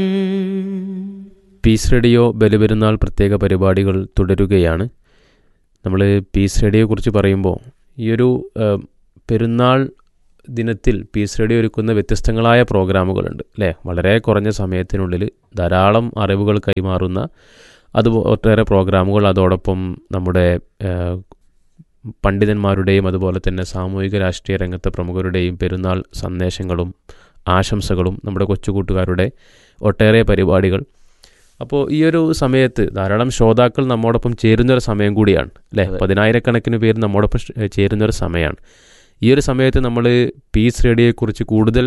Piece radio Baliperunnal പ്രത്യേക പരിപാടികൾ തുടരുകയാണ് നമ്മൾ പീസ് റേഡിയോയെക്കുറിച്ച് പറയുമ്പോൾ ഈ ഒരു ഏഹ്, പെരുന്നാൾ ദിനത്തിൽ പീസ് റേഡിയോ ഒരുക്കുന്ന വ്യത്യസ്തങ്ങളായ പ്രോഗ്രാമുകളുണ്ട് അല്ലേ വളരെ കുറഞ്ഞ സമയത്തിനുള്ളിൽ ധാരാളം അറിവുകൾ കൈമാറുന്ന അത് ഒട്ടേറെ പ്രോഗ്രാമുകൾ അതോടൊപ്പം നമ്മുടെ ഏഹ്, പണ്ഡിതന്മാരുടെയും അതുപോലെ തന്നെ സാമൂഹിക രാഷ്ട്രീയ രംഗത്തെ പ്രമുഖരുടെയും പെരുന്നാൾ സന്ദേശങ്ങളും ആശംസകളും നമ്മുടെ കൊച്ചുകൂട്ടുകാരുടെ ഒട്ടേറെ പരിപാടികൾ അപ്പോൾ ഈ ഒരു സമയത്ത് ധാരാളം ശ്രോതാക്കൾ നമ്മോടൊപ്പം ചേരുന്നൊരു സമയം കൂടിയാണ് അല്ലേ അതെ. പതിനായിരക്കണക്കിന് പേര് നമ്മോടൊപ്പം ഷ്- ചേരുന്നൊരു സമയമാണ് ഈ ഒരു സമയത്ത് നമ്മൾ പീസ് റേഡിയോയെക്കുറിച്ച് കൂടുതൽ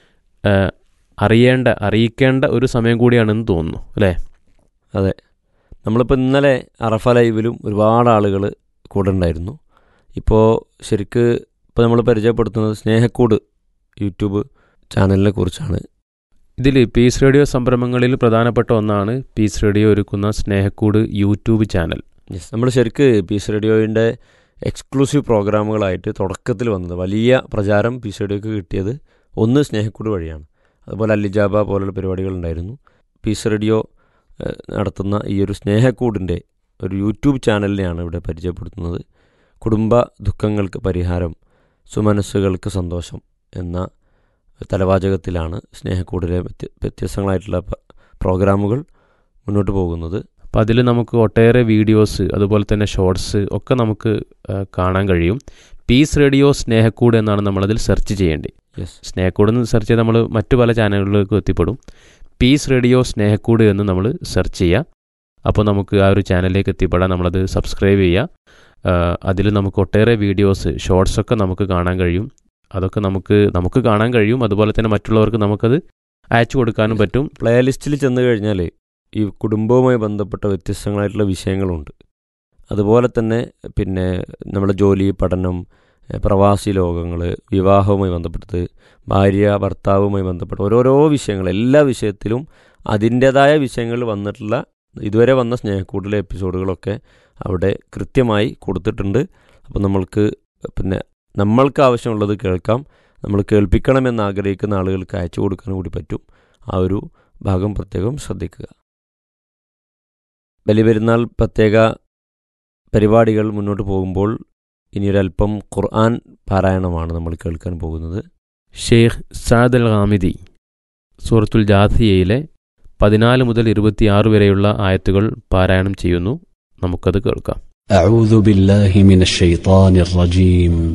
ആ, അറിയേണ്ട അറിയിക്കേണ്ട ഒരു സമയം കൂടിയാണെന്ന് തോന്നുന്നു അല്ലേ അതെ നമ്മളിപ്പോൾ ഇന്നലെ അറഫ ലൈവിലും ഒരുപാട് ആളുകൾ കൂടെ ഉണ്ടായിരുന്നു ഇപ്പോൾ ശരിക്ക് ഇപ്പോൾ നമ്മൾ പരിചയപ്പെടുത്തുന്നത് സ്നേഹക്കൂട് യൂട്യൂബ് ചാനലിനെ കുറിച്ചാണ് ഇതിൽ പീസ് റേഡിയോ സംരംഭങ്ങളിൽ പ്രധാനപ്പെട്ട ഒന്നാണ് പീസ് റേഡിയോ ഒരുക്കുന്ന സ്നേഹക്കൂട് യൂട്യൂബ് ചാനൽ യെസ് നമ്മൾ ശരിക്ക് പീസ് റേഡിയോയുടെ എക്സ്ക്ലൂസീവ് പ്രോഗ്രാമുകളായിട്ട് തുടക്കത്തിൽ വന്നത് വലിയ പ്രചാരം പീസ് റേഡിയോക്ക് കിട്ടിയത് ഒന്ന് സ്നേഹക്കൂട് വഴിയാണ് അതുപോലെ അല്ലിജാബ പോലുള്ള പരിപാടികൾ ഉണ്ടായിരുന്നു പീസ് റേഡിയോ ഏഹ്, നടത്തുന്ന ഈ ഒരു സ്നേഹക്കൂടിൻ്റെ ഒരു യൂട്യൂബ് ചാനലിനെയാണ് ഇവിടെ പരിചയപ്പെടുത്തുന്നത് കുടുംബ ദുഃഖങ്ങൾക്ക് പരിഹാരം സുമനസ്സുകൾക്ക് സന്തോഷം എന്ന തലവാചകത്തിലാണ് സ്നേഹക്കൂടിലെ വ്യത്യ വ്യത്യസ്തങ്ങളായിട്ടുള്ള പ- പ്രോഗ്രാമുകൾ മുന്നോട്ട് പോകുന്നത് അപ്പം അതിൽ നമുക്ക് ഒട്ടേറെ വീഡിയോസ് അതുപോലെ തന്നെ ഷോർട്സ് ഒക്കെ നമുക്ക് ആ, കാണാൻ കഴിയും പീസ് റേഡിയോ സ്നേഹക്കൂട് എന്നാണ് നമ്മളതിൽ സെർച്ച് ചെയ്യേണ്ടത് യെസ് സ്നേഹക്കൂട് എന്ന് സെർച്ച് ചെയ്താൽ നമ്മൾ മറ്റു പല ചാനലുകളിലേക്കും എത്തിപ്പെടും പീസ് റേഡിയോ സ്നേഹക്കൂട് എന്ന് നമ്മൾ സെർച്ച് ചെയ്യുക അപ്പോൾ നമുക്ക് ആ ഒരു ചാനലിലേക്ക് എത്തിപ്പെടാൻ നമ്മളത് സബ്സ്ക്രൈബ് ചെയ്യുക അതിൽ നമുക്ക് ഒട്ടേറെ വീഡിയോസ് ഷോർട്സ് ഒക്കെ നമുക്ക് കാണാൻ കഴിയും അതൊക്കെ നമുക്ക് നമുക്ക് കാണാൻ കഴിയും അതുപോലെ തന്നെ മറ്റുള്ളവർക്ക് നമുക്കത് അയച്ചു കൊടുക്കാനും പറ്റും പ്ലേലിസ്റ്റിൽ ചെന്ന് കഴിഞ്ഞാൽ ഈ കുടുംബവുമായി ബന്ധപ്പെട്ട വ്യത്യസ്തങ്ങളായിട്ടുള്ള വിഷയങ്ങളുണ്ട് അതുപോലെ തന്നെ പിന്നെ നമ്മുടെ ജോലി പഠനം എഹ് പ്രവാസി ലോകങ്ങൾ വിവാഹവുമായി ബന്ധപ്പെട്ടത് ഭാര്യ ഭർത്താവുമായി ബന്ധപ്പെട്ട ഓരോരോ വിഷയങ്ങൾ എല്ലാ വിഷയത്തിലും അതിൻ്റേതായ വിഷയങ്ങളിൽ വന്നിട്ടുള്ള ഇതുവരെ വന്ന സ്നേഹക്കൂടിലെ എപ്പിസോഡുകളൊക്കെ അവിടെ കൃത്യമായി കൊടുത്തിട്ടുണ്ട് അപ്പോൾ നമ്മൾക്ക് പിന്നെ നമ്മൾക്ക് ആവശ്യമുള്ളത് കേൾക്കാം നമ്മൾ കേൾപ്പിക്കണമെന്ന് ആഗ്രഹിക്കുന്ന ആളുകൾക്ക് അയച്ചു കൊടുക്കാൻ കൂടി പറ്റും ആ ഒരു ഭാഗം പ്രത്യേകം ശ്രദ്ധിക്കുക ബലിപെരുന്നാൾ പ്രത്യേക പരിപാടികൾ മുന്നോട്ട് പോകുമ്പോൾ ഇനിയൊരല്പം ഖുർആൻ പാരായണമാണ് നമ്മൾ കേൾക്കാൻ പോകുന്നത് ഷെയ്ഖ് സാദ് അൽ ഹാമിദി സൂറത്തുൽ ജാഥിയയിലെ പതിനാല് മുതൽ ഇരുപത്തിയാറ് വരെയുള്ള ആയത്തുകൾ പാരായണം ചെയ്യുന്നു നമുക്കത് കേൾക്കാം أعوذ بالله من الشيطان الرجيم